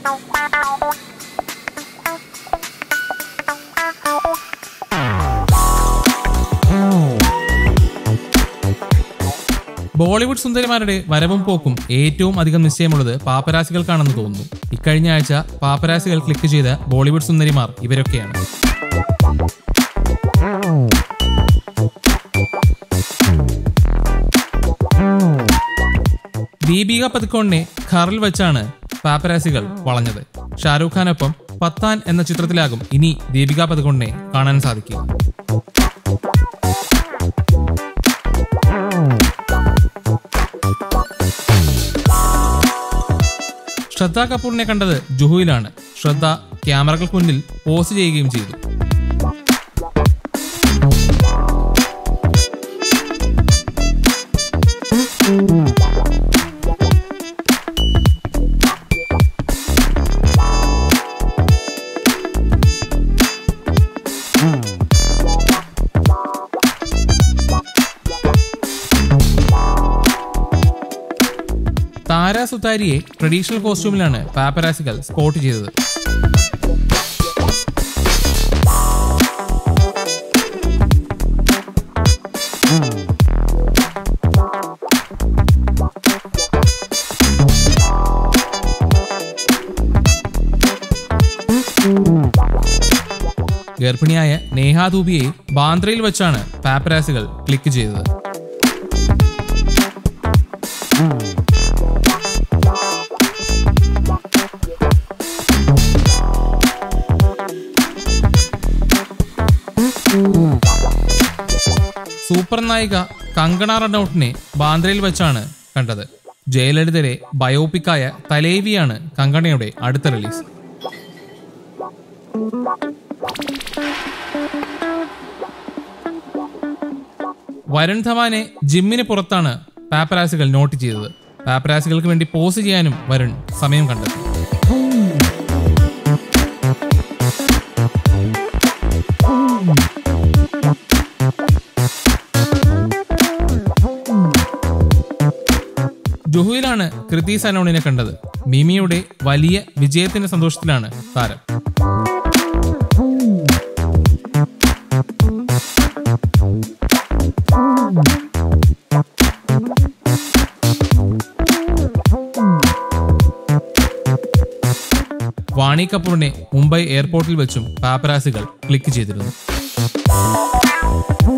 ബോളിവുഡ് സുന്ദരിമാരുടെ വരവും പോക്കും ഏറ്റവും അധികം നിശ്ചയമുള്ളത് പാപ്പരാസികൾക്കാണെന്ന് തോന്നുന്നു ഇക്കഴിഞ്ഞ ആഴ്ച പാപ്പരാസികൾ ക്ലിക്ക് ചെയ്ത ബോളിവുഡ് സുന്ദരിമാർ ഇവരൊക്കെയാണ് ദീപിക പതുക്കോണിനെ ഖറിൽ വെച്ചാണ് പാപ്പരാസികൾ വളഞ്ഞത് ഷാരൂഖ് ഖാനൊപ്പം പത്താൻ എന്ന ചിത്രത്തിലാകും ഇനി ദീപിക പതുക്കോണിനെ കാണാൻ സാധിക്കുക ശ്രദ്ധ കപൂറിനെ കണ്ടത് ജുഹുവിലാണ് ശ്രദ്ധ ക്യാമറകൾക്ക് മുന്നിൽ പോസ്റ്റ് ചെയ്യുകയും ചെയ്തു താര സുതാരിയെ ട്രഡീഷണൽ കോസ്റ്റ്യൂമിലാണ് പാപ്പരാസികൾ സ്പോട്ട് ചെയ്തത് ഗർഭിണിയായ നേഹ ദൂബിയെ ബാന്ദ്രയിൽ വെച്ചാണ് പാപ്പരാസികൾ ക്ലിക്ക് ചെയ്തത് സൂപ്പർ നായിക കങ്കണ റണൌട്ടിനെ ബാന്ദ്രയിൽ വെച്ചാണ് കണ്ടത് ജയലളിതരെ ബയോപിക്കായ തലേവിയാണ് കങ്കണയുടെ അടുത്ത റിലീസ് വരുൺ ധവാനെ ജിമ്മിന് പുറത്താണ് പാപ്പരാസികൾ നോട്ട് ചെയ്തത് പാപ്പരാസികൾക്ക് വേണ്ടി പോസ് ചെയ്യാനും വരുൺ സമയം കണ്ടെത്തി ജുഹുവിലാണ് കൃതി സനോണിനെ കണ്ടത് മിമിയുടെ വലിയ വിജയത്തിന്റെ സന്തോഷത്തിലാണ് താരം വാണി കപൂറിനെ മുംബൈ എയർപോർട്ടിൽ വെച്ചും പാപ്പരാസികൾ ക്ലിക്ക് ചെയ്തിരുന്നു